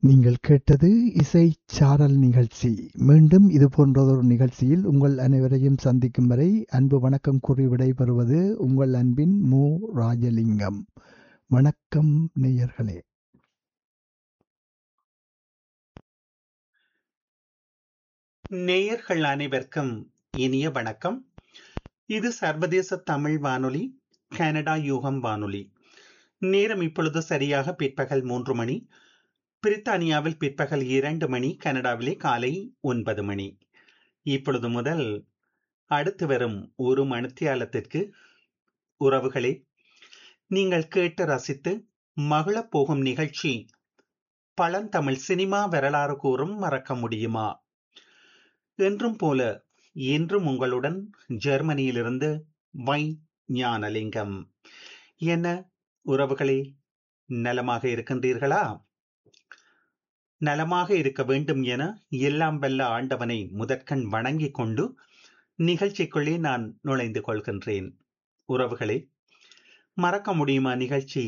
நீங்கள் கேட்டது இசைச் சாரல் நிகழ்ச்சி. மீண்டும் இது போன்றதொரு நிகழ்ச்சியில் உங்கள் அனைவரையும் சந்திக்கும் வரை அன்பு வணக்கம் கூறி விடைபெறுவது உங்கள் அன்பின் மு. ராஜலிங்கம். வணக்கம் நேயர்களே. நேயர்கள் அனைவருக்கும் இனிய வணக்கம் இது சர்வதேச தமிழ் வானொலி கனடா யூகம் வானொலி நேரம் இப்பொழுது சரியாக பிற்பகல் மூன்று மணி பிரித்தானியாவில் பிற்பகல் இரண்டு மணி கனடாவிலே காலை ஒன்பது மணி இப்பொழுது முதல் அடுத்து வரும் ஒரு மணித்தியாலத்திற்கு உறவுகளே நீங்கள் கேட்டு ரசித்து மகிழப் போகும் நிகழ்ச்சி பழந்தமிழ் சினிமா வரலாறு கூறும் மறக்க முடியுமா என்றும் போல இன்றும் உங்களுடன் ஜெர்மனியிலிருந்து வை ஞானலிங்கம் என்ன உறவுகளே நலமாக இருக்கின்றீர்களா நலமாக இருக்க வேண்டும் என எல்லாம் வல்ல ஆண்டவனை முதற்கண் வணங்கிக் கொண்டு நிகழ்ச்சிக்குள்ளே நான் நுழைந்து கொள்கின்றேன் உறவுகளே மறக்க முடியுமா நிகழ்ச்சி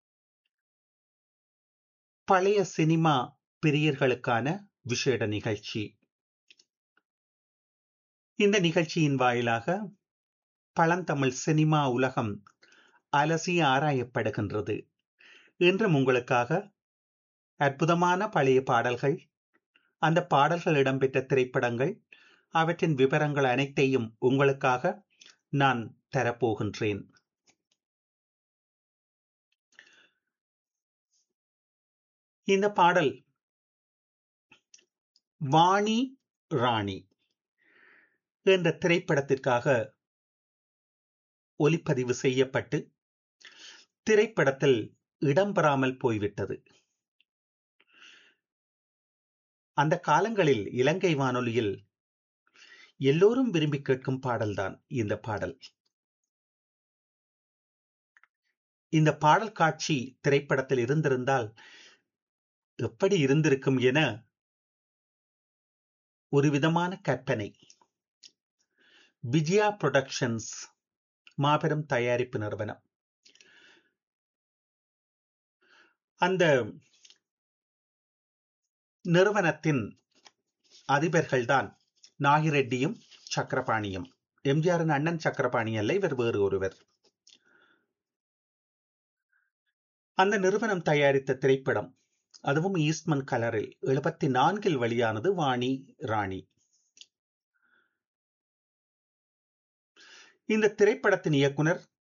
பழைய சினிமா பிரியர்களுக்கான விசேட நிகழ்ச்சி இந்த நிகழ்ச்சியின் வாயிலாக பழந்தமிழ் சினிமா உலகம் அலசி ஆராயப்படுகின்றது இன்றும் உங்களுக்காக அற்புதமான பழைய பாடல்கள் அந்த பாடல்கள் இடம்பெற்ற திரைப்படங்கள் அவற்றின் விவரங்கள் அனைத்தையும் உங்களுக்காக நான் தரப்போகின்றேன் இந்த பாடல் வாணி ராணி என்ற திரைப்படத்திற்காக ஒலிப்பதிவு செய்யப்பட்டு திரைப்படத்தில் இடம்பெறாமல் போய்விட்டது அந்த காலங்களில் இலங்கை வானொலியில் எல்லோரும் விரும்பி கேட்கும் பாடல்தான் இந்த பாடல் இந்த பாடல் காட்சி திரைப்படத்தில் இருந்திருந்தால் எப்படி இருந்திருக்கும் என ஒரு விதமான கற்பனை விஜயா புரொடக்ஷன்ஸ் மாபெரும் தயாரிப்பு நிறுவனம் அந்த நிறுவனத்தின் அதிபர்கள்தான் நாகிரெட்டியும் சக்கரபாணியும் எம்ஜிஆரின் அண்ணன் சக்கரபாணி அல்ல இவர் வேறு ஒருவர் அந்த நிறுவனம் தயாரித்த திரைப்படம் அதுவும் ஈஸ்ட்மன் கலரில் எழுபத்தி நான்கில் வெளியானது வாணி ராணி இந்த திரைப்படத்தின் இயக்குனர்